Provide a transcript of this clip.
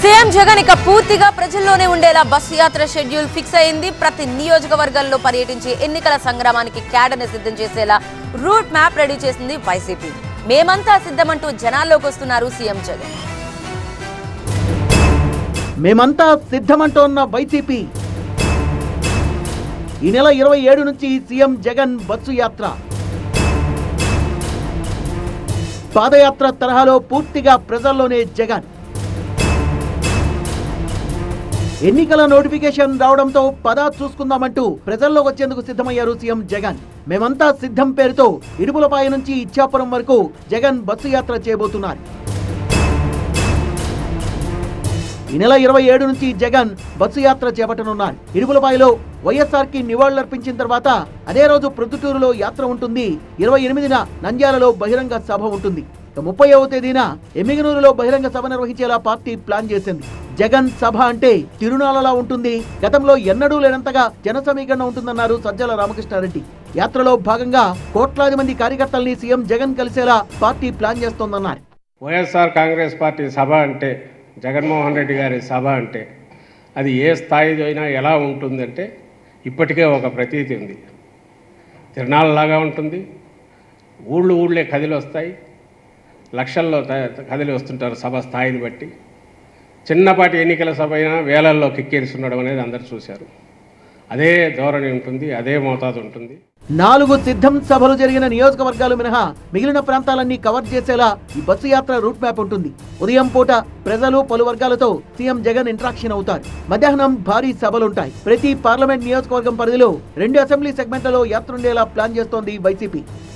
CM Jagan ఇక పూర్తిగా ప్రజల్లోనే ఉండేలా బస్సు యాత్ర షెడ్యూల్ ఫిక్స్ అయింది ప్రతి నియోజకవర్గాల్లో పర్యటించి ఎన్నికల సంగ్రామానికి క్యాడర్ని సిద్ధం చేసేలా రూట్ మ్యాప్ రెడీ చేసింది వైసీపీ మేమంతా సిద్ధమంటూ జనాల్లోకి వస్తున్నారు సీఎం జగన్ మేమంతా సిద్ధమంటోన్న వైసీపీ ఈ నెల ఇరవై ఏడు నుంచి సీఎం జగన్ బస్సు యాత్ర పాదయాత్ర తరహాలో పూర్తిగా ప్రజల్లోనే జగన్ ఎన్నికల నోటిఫికేషన్ రావడంతో పదా చూసుకుందామంటూ ప్రజల్లో వచ్చేందుకు సిద్ధమయ్యారు సీఎం జగన్ మేమంతా సిద్ధం పేరుతో ఇడుపులపాయ నుంచి ఇచ్చాపురం వరకు జగన్ బస్సు యాత్ర చేయబోతున్నారు ఈ నెల ఇరవై ఏడు నుంచి జగన్ బస్సు యాత్ర చేపట్టనున్నారు ఇడుపులపాయలో వైఎస్ఆర్ కి నివాళులర్పించిన తర్వాత అదే రోజు ప్రొద్దుటూరులో యాత్ర ఉంటుంది ఇరవై ఎనిమిదిన నంద్యాలలో బహిరంగ సభ ఉంటుంది ఇక ముప్పైవ తేదీన ఎమ్మిగనూరులో బహిరంగ సభ నిర్వహించేలా పార్టీ ప్లాన్ చేసింది జగన్ సభ అంటే తిరునాళ్ళలా ఉంటుంది గతంలో ఎన్నడూ లేనంతగా జన సమీకరణ ఉంటుందన్నారు సజ్జల రామకృష్ణారెడ్డి యాత్రలో భాగంగా కోట్లాది మంది కార్యకర్తల్ని సీఎం జగన్ కలిసేలా పార్టీ ప్లాన్ చేస్తోందన్నారు వైఎస్ఆర్ కాంగ్రెస్ పార్టీ సభ అంటే జగన్మోహన్ రెడ్డి గారి సభ అంటే అది ఏ స్థాయిలో అయినా ఎలా ఉంటుందంటే ఇప్పటికే ఒక ప్రతీతి ఉంది తిరణాలలాగా ఉంటుంది ఊళ్ళు ఊళ్ళే కదిలి వస్తాయి లక్షల్లో త- కదిలి వస్తుంటారు సభ స్థాయిని బట్టి చిన్నపాటి ఎన్నికల సభ అయినా వేలల్లో కిక్కేరుస్తుండడం అనేది అందరు చూశారు అదే ధోరణి ఉంటుంది అదే మోతాదు ఉంటుంది నాలుగు సిద్ధం సభలు జరిగిన నియోజకవర్గాలు మినహా మిగిలిన ప్రాంతాలన్నీ కవర్ చేసేలా ఈ బస్సు యాత్ర రూట్ మ్యాప్ ఉంటుంది ఉదయం పూట ప్రజలు పలు వర్గాలతో సీఎం జగన్ ఇంట్రాక్షన్ అవుతారు మధ్యాహ్నం భారీ సభలుంటాయి ప్రతి పార్లమెంట్ నియోజకవర్గం పరిధిలో రెండు అసెంబ్లీ సెగ్మెంట్లలో యాత్ర ఉండేలా ప్లాన్ చేస్తోంది వైసీపీ